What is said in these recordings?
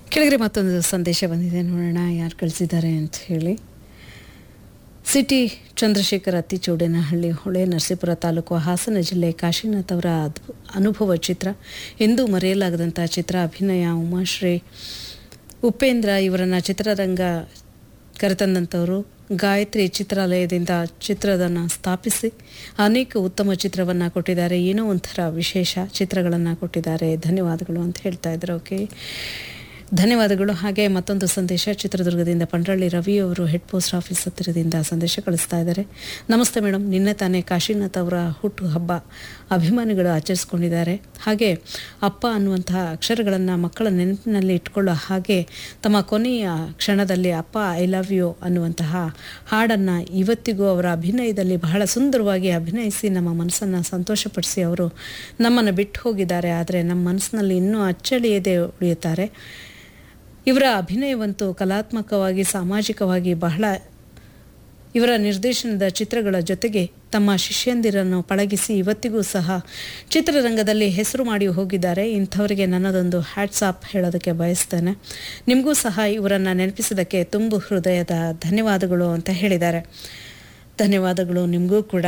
ಕೆಳಗಡೆ ಮತ್ತೊಂದು ಸಂದೇಶ ಬಂದಿದೆ ನೋಡೋಣ ಯಾರು ಕಳಿಸಿದ್ದಾರೆ ಅಂತ ಹೇಳಿ ಸಿಟಿ ಚಂದ್ರಶೇಖರ್ ಅತ್ತಿಚೌಡೇನಹಳ್ಳಿ ಹೊಳೆ ನರಸೀಪುರ ತಾಲೂಕು ಹಾಸನ ಜಿಲ್ಲೆ ಕಾಶಿನಾಥ್ ಅವರ ಅದ್ಭು- ಅನುಭವ ಚಿತ್ರ ಎಂದೂ ಮರೆಯಲಾಗದಂಥ ಚಿತ್ರ ಅಭಿನಯ ಉಮಾಶ್ರೀ ಉಪೇಂದ್ರ ಇವರನ್ನು ಚಿತ್ರರಂಗ ಕರೆತಂದಂಥವರು ಗಾಯತ್ರಿ ಚಿತ್ರಾಲಯದಿಂದ ಚಿತ್ರದನ್ನು ಸ್ಥಾಪಿಸಿ ಅನೇಕ ಉತ್ತಮ ಚಿತ್ರವನ್ನು ಕೊಟ್ಟಿದ್ದಾರೆ ಏನೋ ಒಂಥರ ವಿಶೇಷ ಚಿತ್ರಗಳನ್ನು ಕೊಟ್ಟಿದ್ದಾರೆ ಧನ್ಯವಾದಗಳು ಅಂತ ಹೇಳ್ತಾ ಇದ್ದಾರೆ ಓಕೆ ಧನ್ಯವಾದಗಳು ಹಾಗೆ ಮತ್ತೊಂದು ಸಂದೇಶ ಚಿತ್ರದುರ್ಗದಿಂದ ಪಂಡ್ರಳ್ಳಿ ರವಿ ಅವರು ಹೆಡ್ ಪೋಸ್ಟ್ ಆಫೀಸ್ ಹತ್ತಿರದಿಂದ ಸಂದೇಶ ಕಳಿಸ್ತಾ ಇದ್ದಾರೆ ನಮಸ್ತೆ ಮೇಡಮ್ ನಿನ್ನೆ ತಾನೇ ಕಾಶಿನಾಥ್ ಅವರ ಹುಟ್ಟು ಹಬ್ಬ ಅಭಿಮಾನಿಗಳು ಆಚರಿಸ್ಕೊಂಡಿದ್ದಾರೆ ಹಾಗೆ ಅಪ್ಪ ಅನ್ನುವಂತಹ ಅಕ್ಷರಗಳನ್ನು ಮಕ್ಕಳ ನೆನಪಿನಲ್ಲಿ ಇಟ್ಕೊಳ್ಳೋ ಹಾಗೆ ತಮ್ಮ ಕೊನೆಯ ಕ್ಷಣದಲ್ಲಿ ಅಪ್ಪ ಐ ಲವ್ ಯು ಅನ್ನುವಂತಹ ಹಾಡನ್ನು ಇವತ್ತಿಗೂ ಅವರ ಅಭಿನಯದಲ್ಲಿ ಬಹಳ ಸುಂದರವಾಗಿ ಅಭಿನಯಿಸಿ ನಮ್ಮ ಮನಸ್ಸನ್ನು ಸಂತೋಷಪಡಿಸಿ ಅವರು ನಮ್ಮನ್ನು ಬಿಟ್ಟು ಹೋಗಿದ್ದಾರೆ ಆದರೆ ನಮ್ಮ ಮನಸ್ಸಿನಲ್ಲಿ ಇನ್ನೂ ಅಚ್ಚಳಿಯದೆ ಉಳಿಯುತ್ತಾರೆ ಇವರ ಅಭಿನಯವಂತೂ ಕಲಾತ್ಮಕವಾಗಿ ಸಾಮಾಜಿಕವಾಗಿ ಬಹಳ ಇವರ ನಿರ್ದೇಶನದ ಚಿತ್ರಗಳ ಜೊತೆಗೆ ತಮ್ಮ ಶಿಷ್ಯಂದಿರನ್ನು ಪಳಗಿಸಿ ಇವತ್ತಿಗೂ ಸಹ ಚಿತ್ರರಂಗದಲ್ಲಿ ಹೆಸರು ಮಾಡಿ ಹೋಗಿದ್ದಾರೆ ಇಂಥವರಿಗೆ ನನ್ನದೊಂದು ಹ್ಯಾಟ್ಸ್ ಆಪ್ ಹೇಳೋದಕ್ಕೆ ಬಯಸ್ತೇನೆ ನಿಮಗೂ ಸಹ ಇವರನ್ನು ನೆನಪಿಸೋದಕ್ಕೆ ತುಂಬು ಹೃದಯದ ಧನ್ಯವಾದಗಳು ಅಂತ ಹೇಳಿದ್ದಾರೆ ಧನ್ಯವಾದಗಳು ನಿಮಗೂ ಕೂಡ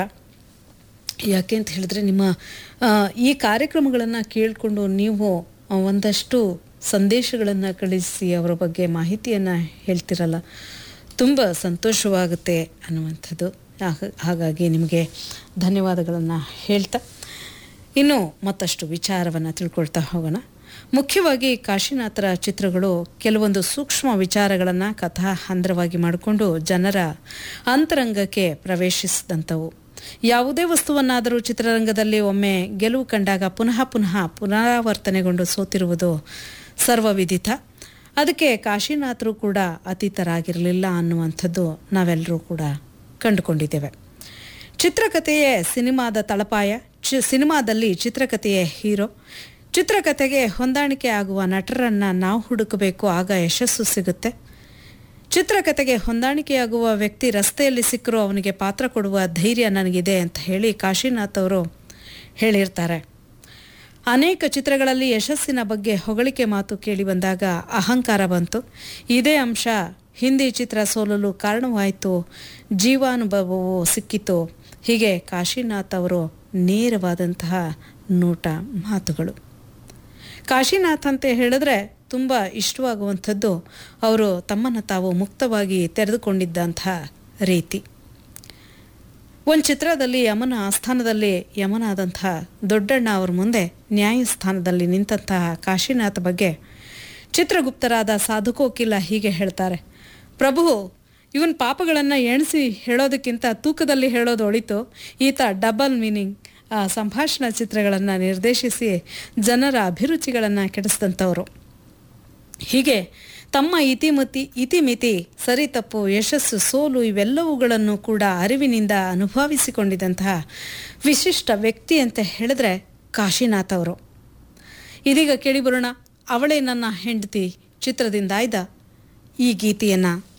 ಯಾಕೆ ಅಂತ ಹೇಳಿದ್ರೆ ನಿಮ್ಮ ಆ, ಈ ಕಾರ್ಯಕ್ರಮಗಳನ್ನು ಕೇಳಿಕೊಂಡು ನೀವು ಆ, ಒಂದಷ್ಟು ಸಂದೇಶಗಳನ್ನು ಕಳಿಸಿ ಅವರ ಬಗ್ಗೆ ಮಾಹಿತಿಯನ್ನು ಹೇಳ್ತಿರಲ್ಲ ತುಂಬ ಸಂತೋಷವಾಗುತ್ತೆ ಅನ್ನುವಂಥದ್ದು ಹಾಗ- ಹಾಗಾಗಿ ನಿಮಗೆ ಧನ್ಯವಾದಗಳನ್ನು ಹೇಳ್ತಾ ಇನ್ನು ಮತ್ತಷ್ಟು ವಿಚಾರವನ್ನು ತಿಳ್ಕೊಳ್ತಾ ಹೋಗೋಣ ಮುಖ್ಯವಾಗಿ ಕಾಶಿನಾಥರ ಚಿತ್ರಗಳು ಕೆಲವೊಂದು ಸೂಕ್ಷ್ಮ ವಿಚಾರಗಳನ್ನು ಕಥಾ ಹಂದ್ರವಾಗಿ ಮಾಡಿಕೊಂಡು ಜನರ ಅಂತರಂಗಕ್ಕೆ ಪ್ರವೇಶಿಸಿದಂಥವು ಯಾವುದೇ ವಸ್ತುವನ್ನಾದರೂ ಚಿತ್ರರಂಗದಲ್ಲಿ ಒಮ್ಮೆ ಗೆಲುವು ಕಂಡಾಗ ಪುನಃ ಪುನಃ ಪುನರಾವರ್ತನೆಗೊಂಡು ಸೋತಿರುವುದು ಸರ್ವವಿದಿತ ಅದಕ್ಕೆ ಕಾಶಿನಾಥರು ಕೂಡ ಅತೀತರಾಗಿರಲಿಲ್ಲ ಅನ್ನುವಂಥದ್ದು ನಾವೆಲ್ಲರೂ ಕೂಡ ಕಂಡುಕೊಂಡಿದ್ದೇವೆ ಚಿತ್ರಕಥೆಯೇ ಸಿನಿಮಾದ ತಳಪಾಯ ಚಿ ಸಿನಿಮಾದಲ್ಲಿ ಚಿತ್ರಕಥೆಯೇ ಹೀರೋ ಚಿತ್ರಕಥೆಗೆ ಹೊಂದಾಣಿಕೆ ಆಗುವ ನಟರನ್ನು ನಾವು ಹುಡುಕಬೇಕು ಆಗ ಯಶಸ್ಸು ಸಿಗುತ್ತೆ ಚಿತ್ರಕಥೆಗೆ ಹೊಂದಾಣಿಕೆಯಾಗುವ ವ್ಯಕ್ತಿ ರಸ್ತೆಯಲ್ಲಿ ಸಿಕ್ಕರೂ ಅವನಿಗೆ ಪಾತ್ರ ಕೊಡುವ ಧೈರ್ಯ ನನಗಿದೆ ಅಂತ ಹೇಳಿ ಕಾಶಿನಾಥ್ ಅವರು ಹೇಳಿರ್ತಾರೆ ಅನೇಕ ಚಿತ್ರಗಳಲ್ಲಿ ಯಶಸ್ಸಿನ ಬಗ್ಗೆ ಹೊಗಳಿಕೆ ಮಾತು ಕೇಳಿ ಬಂದಾಗ ಅಹಂಕಾರ ಬಂತು ಇದೇ ಅಂಶ ಹಿಂದಿ ಚಿತ್ರ ಸೋಲಲು ಕಾರಣವಾಯಿತು ಜೀವಾನುಭವವು ಸಿಕ್ಕಿತು ಹೀಗೆ ಕಾಶಿನಾಥ್ ಅವರು ನೇರವಾದಂತಹ ನೋಟ ಮಾತುಗಳು ಕಾಶಿನಾಥ್ ಅಂತ ಹೇಳಿದ್ರೆ ತುಂಬ ಇಷ್ಟವಾಗುವಂಥದ್ದು ಅವರು ತಮ್ಮನ್ನು ತಾವು ಮುಕ್ತವಾಗಿ ತೆರೆದುಕೊಂಡಿದ್ದಂತಹ ರೀತಿ ಒಂದು ಚಿತ್ರದಲ್ಲಿ ಯಮನ ಆಸ್ಥಾನದಲ್ಲಿ ಯಮನಾದಂತಹ ದೊಡ್ಡಣ್ಣ ಅವ್ರ ಮುಂದೆ ನ್ಯಾಯಸ್ಥಾನದಲ್ಲಿ ನಿಂತಹ ಕಾಶಿನಾಥ್ ಬಗ್ಗೆ ಚಿತ್ರಗುಪ್ತರಾದ ಸಾಧುಕೋಕಿಲ್ಲ ಹೀಗೆ ಹೇಳ್ತಾರೆ ಪ್ರಭು ಇವನ್ ಪಾಪಗಳನ್ನು ಎಣಿಸಿ ಹೇಳೋದಕ್ಕಿಂತ ತೂಕದಲ್ಲಿ ಹೇಳೋದು ಒಳಿತು ಈತ ಡಬಲ್ ಮೀನಿಂಗ್ ಆ ಸಂಭಾಷಣಾ ಚಿತ್ರಗಳನ್ನು ನಿರ್ದೇಶಿಸಿ ಜನರ ಅಭಿರುಚಿಗಳನ್ನು ಕೆಡಿಸಿದಂಥವರು ಹೀಗೆ ತಮ್ಮ ಇತಿಮಿತಿ ಇತಿಮಿತಿ ಸರಿ ತಪ್ಪು ಯಶಸ್ಸು ಸೋಲು ಇವೆಲ್ಲವುಗಳನ್ನು ಕೂಡ ಅರಿವಿನಿಂದ ಅನುಭವಿಸಿಕೊಂಡಿದ್ದಂತಹ ವಿಶಿಷ್ಟ ವ್ಯಕ್ತಿ ಅಂತ ಹೇಳಿದ್ರೆ ಕಾಶಿನಾಥ್ ಅವರು ಇದೀಗ ಕೇಳಿಬರೋಣ ಅವಳೇ ನನ್ನ ಹೆಂಡತಿ ಚಿತ್ರದಿಂದ ಆಯ್ದ ಈ ಗೀತೆಯನ್ನು